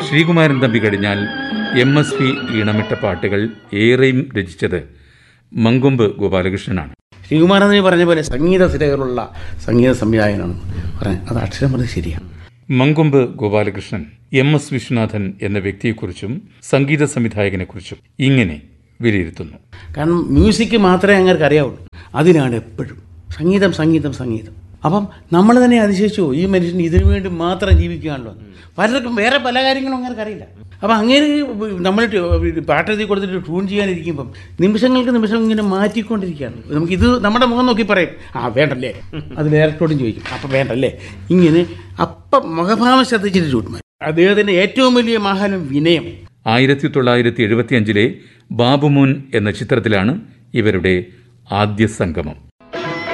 ശ്രീകുമാരൻ തമ്പി കഴിഞ്ഞാൽ M S P ഈണമിട്ട പാട്ടുകൾ ഏറെയും രചിച്ചത് മങ്കൊമ്പ് ഗോപാലകൃഷ്ണനാണ് ശ്രീകുമാരൻ പറഞ്ഞ പോലെ സംഗീത സിരകളുള്ള സംഗീത സംവിധായകനാണ് പറഞ്ഞത് അത് അക്ഷരം പറഞ്ഞത് ശരിയാണ് മങ്കൊമ്പ് ഗോപാലകൃഷ്ണൻ എം എസ് വിശ്വനാഥൻ എന്ന വ്യക്തിയെക്കുറിച്ചും സംഗീത സംവിധായകനെക്കുറിച്ചും ഇങ്ങനെ വിലയിരുത്തുന്നു കാരണം മ്യൂസിക് മാത്രമേ അങ്ങനെ അറിയാവുള്ളൂ അതിനാണ് എപ്പോഴും സംഗീതം സംഗീതം സംഗീതം അപ്പം നമ്മൾ തന്നെ അതിശയിച്ചു ഈ മനുഷ്യൻ ഇതിനു വേണ്ടി മാത്രം ജീവിക്കുകയാണല്ലോ പലർക്കും വേറെ പല കാര്യങ്ങളും അങ്ങനെ അറിയില്ല അപ്പം അങ്ങനെ നമ്മൾ പാട്ടെഴുതി കൊടുത്തിട്ട് ട്യൂൺ ചെയ്യാനിരിക്കുമ്പം നിമിഷങ്ങൾക്ക് നിമിഷം ഇങ്ങനെ മാറ്റിക്കൊണ്ടിരിക്കുകയാണ് നമുക്ക് ഇത് നമ്മുടെ മുഖം നോക്കി പറയും ആ വേണ്ടല്ലേ അത് ഡയറക്ടറോടും ചോദിക്കും അപ്പം വേണ്ടല്ലേ ഇങ്ങനെ അപ്പം മുഖഭാവം ശ്രദ്ധിച്ചിട്ട് ട്യൂൺ മാറ്റും അദ്ദേഹത്തിൻ്റെ ഏറ്റവും വലിയ മഹാനം വിനയം ആയിരത്തി തൊള്ളായിരത്തി എഴുപത്തിയഞ്ചിലെ ബാബുമോൻ എന്ന ചിത്രത്തിലാണ് ഇവരുടെ ആദ്യ സംഗമം